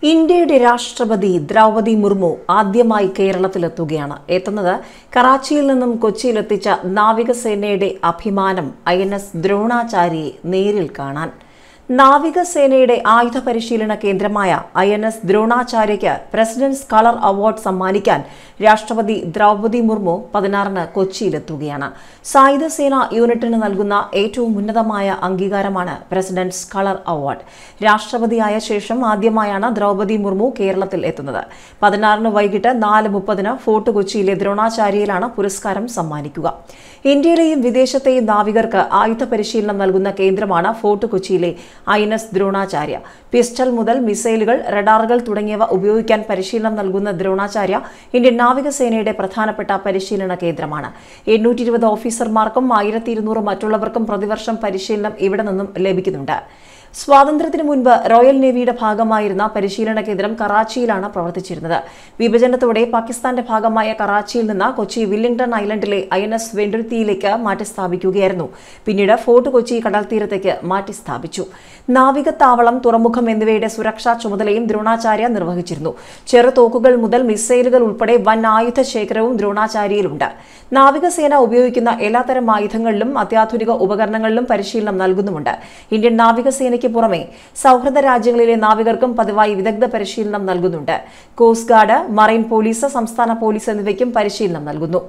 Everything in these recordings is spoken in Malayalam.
ഇന്ത്യയുടെ രാഷ്ട്രപതി ദ്രൗപതി മുർമു ആദ്യമായി കേരളത്തിലെത്തുകയാണ് എത്തുന്നത് കറാച്ചിയിൽ നിന്നും കൊച്ചിയിലെത്തിച്ച നാവികസേനയുടെ അഭിമാനം ഐ എൻ എസ് ദ്രോണാചാര്യയെ നേരിൽ കാണാൻ നാവികസേനയുടെ ആയുധ പരിശീലന കേന്ദ്രമായ ഐ എൻ എസ് ദ്രോണാചാര്യയ്ക്ക് പ്രസിഡന്റ്സ് കളർ അവാർഡ് സമ്മാനിക്കാൻ രാഷ്ട്രപതി ദ്രൗപതി മുർമു പതിനാറിന് കൊച്ചിയിലെത്തുകയാണ് സായുധ സേന യൂണിറ്റിന് നൽകുന്ന ഏറ്റവും ഉന്നതമായ അംഗീകാരമാണ് പ്രസിഡന്റ്സ് കളർ അവാർഡ് രാഷ്ട്രപതിയായ ശേഷം ആദ്യമായാണ് ദ്രൗപതി മുർമു കേരളത്തിൽ എത്തുന്നത് പതിനാറിന് വൈകിട്ട് നാല് മുപ്പതിന് ഫോർട്ട് കൊച്ചിയിലെ ദ്രോണാചാര്യയിലാണ് പുരസ്കാരം സമ്മാനിക്കുക ഇന്ത്യയിലെയും വിദേശത്തെയും നാവികർക്ക് ആയുധ പരിശീലനം നൽകുന്ന കേന്ദ്രമാണ് ഫോർട്ട് കൊച്ചിയിലെ I N S Dronacharya pistol മുതൽ മിസൈലുകൾ റഡാറുകൾ തുടങ്ങിയവ ഉപയോഗിക്കാൻ പരിശീലനം നൽകുന്ന ദ്രോണാചാര്യ ഇന്ത്യൻ നാവികസേനയുടെ പ്രധാനപ്പെട്ട പരിശീലന കേന്ദ്രമാണ് എണ്ണൂറ്റി ഇരുപത് ഓഫീസർമാർക്കും ആയിരത്തി ഇരുന്നൂറ് മറ്റുള്ളവർക്കും പ്രതിവർഷം പരിശീലനം ഇവിടെ നിന്നും ലഭിക്കുന്നുണ്ട് സ്വാതന്ത്ര്യത്തിനു മുൻപ് റോയൽ നേവിയുടെ ഭാഗമായിരുന്ന പരിശീലന കേന്ദ്രം കറാച്ചിയിലാണ് പ്രവർത്തിച്ചിരുന്നത് വിഭജനത്തോടെ പാകിസ്ഥാന്റെ ഭാഗമായ കറാച്ചിയിൽ നിന്ന് കൊച്ചി വില്ലിംഗ്ടൺ ഐലൻഡിലെ ഐ എൻ എസ് വെണ്ടുരുത്തിയിലേക്ക് മാറ്റി സ്ഥാപിക്കുകയായിരുന്നു പിന്നീട് ഫോർട്ട് കൊച്ചി കടൽ തീരത്തേക്ക് മാറ്റി സ്ഥാപിച്ചു നാവികത്താവളം തുറമുഖം എന്നിവയുടെ സുരക്ഷാ ചുമതലയും ദ്രോണാചാര്യ നിർവഹിച്ചിരുന്നു ചെറുതോക്കുകൾ മുതൽ മിസൈലുകൾ ഉൾപ്പെടെ വൻ ആയുധ ശേഖരവും ദ്രോണാചാര്യയിലുണ്ട് നാവികസേന ഉപയോഗിക്കുന്ന എല്ലാത്തരം ആയുധങ്ങളിലും അത്യാധുനിക ഉപകരണങ്ങളിലും പരിശീലനം നൽകുന്നുമുണ്ട് ഇന്ത്യൻ നാവികസേനയ്ക്ക് പുറമെ സൗഹൃദ രാജ്യങ്ങളിലെ നാവികർക്കും പതിവായി വിദഗ്ധ പരിശീലനം നൽകുന്നുണ്ട് കോസ്റ്റ് ഗാർഡ് മറൈൻ പോലീസ് സംസ്ഥാന പോലീസ് എന്നിവയ്ക്കും പരിശീലനം നൽകുന്നു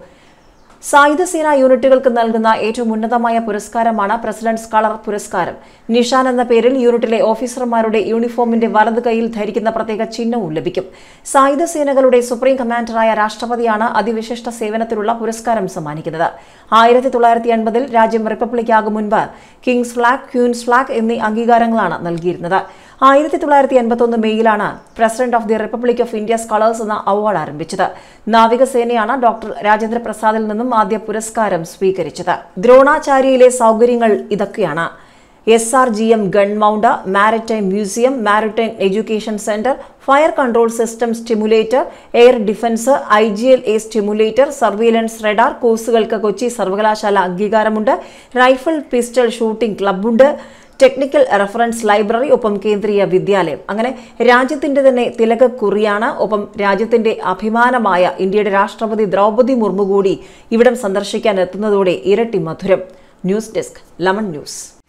സായുധ സേനാ യൂണിറ്റുകൾക്ക് നൽകുന്ന ഏറ്റവും ഉന്നതമായ പുരസ്കാരമാണ് പ്രസിഡന്റ്സ് കളർ പുരസ്കാരം നിഷാൻ എന്ന പേരിൽ യൂണിറ്റിലെ ഓഫീസർമാരുടെ യൂണിഫോമിന്റെ വലത് കൈയിൽ ധരിക്കുന്ന പ്രത്യേക ചിഹ്നവും ലഭിക്കും സായുധ സേനകളുടെ സുപ്രീം കമാൻഡറായ രാഷ്ട്രപതിയാണ് അതിവിശിഷ്ട സേവനത്തിനുള്ള പുരസ്കാരം സമ്മാനിക്കുന്നത് ആയിരത്തി തൊള്ളായിരത്തി എൺപതിൽ രാജ്യം റിപ്പബ്ലിക്കാകും മുൻപ് കിങ്സ് ഫ്ലാഗ് ക്യൂൻസ് ഫ്ലാഗ് എന്നീ അംഗീകാരങ്ങളാണ് നൽകിയിരുന്നത് ആയിരത്തി തൊള്ളായിരത്തി എൺപത്തൊന്ന് മെയ്യിലാണ് president of the republic of India colours എന്ന അവാർഡ് ആരംഭിച്ചത് നാവികസേനയാണ് ഡോക്ടർ രാജേന്ദ്ര പ്രസാദിൽ നിന്നും ആദ്യ പുരസ്കാരം സ്വീകരിച്ചത് ദ്രോണാചാര്യയിലെ സൗകര്യങ്ങൾ ഇതൊക്കെയാണ് S R G M gun mount maritime museum maritime education centre fire control system stimulator air defence I G L A stimulator surveillance radar കോഴ്സുകൾക്ക് കൊച്ചി സർവകലാശാല അംഗീകാരമുണ്ട് റൈഫിൾ പിസ്റ്റൾ ഷൂട്ടിംഗ് ക്ലബ്ബുണ്ട് ടെക്നിക്കൽ റെഫറൻസ് ലൈബ്രറി ഒപ്പം കേന്ദ്രീയ വിദ്യാലയം അങ്ങനെ രാജ്യത്തിന്റെ തന്നെ തിലകക്കുറിയാണ് ഒപ്പം രാജ്യത്തിന്റെ അഭിമാനമായ ഇന്ത്യയുടെ രാഷ്ട്രപതി ദ്രൗപതി മുർമു കൂടി ഇവിടം സന്ദർശിക്കാൻ എത്തുന്നതോടെ ഇരട്ടി മധുരം ന്യൂസ് ഡെസ്ക് ലമൺ ന്യൂസ്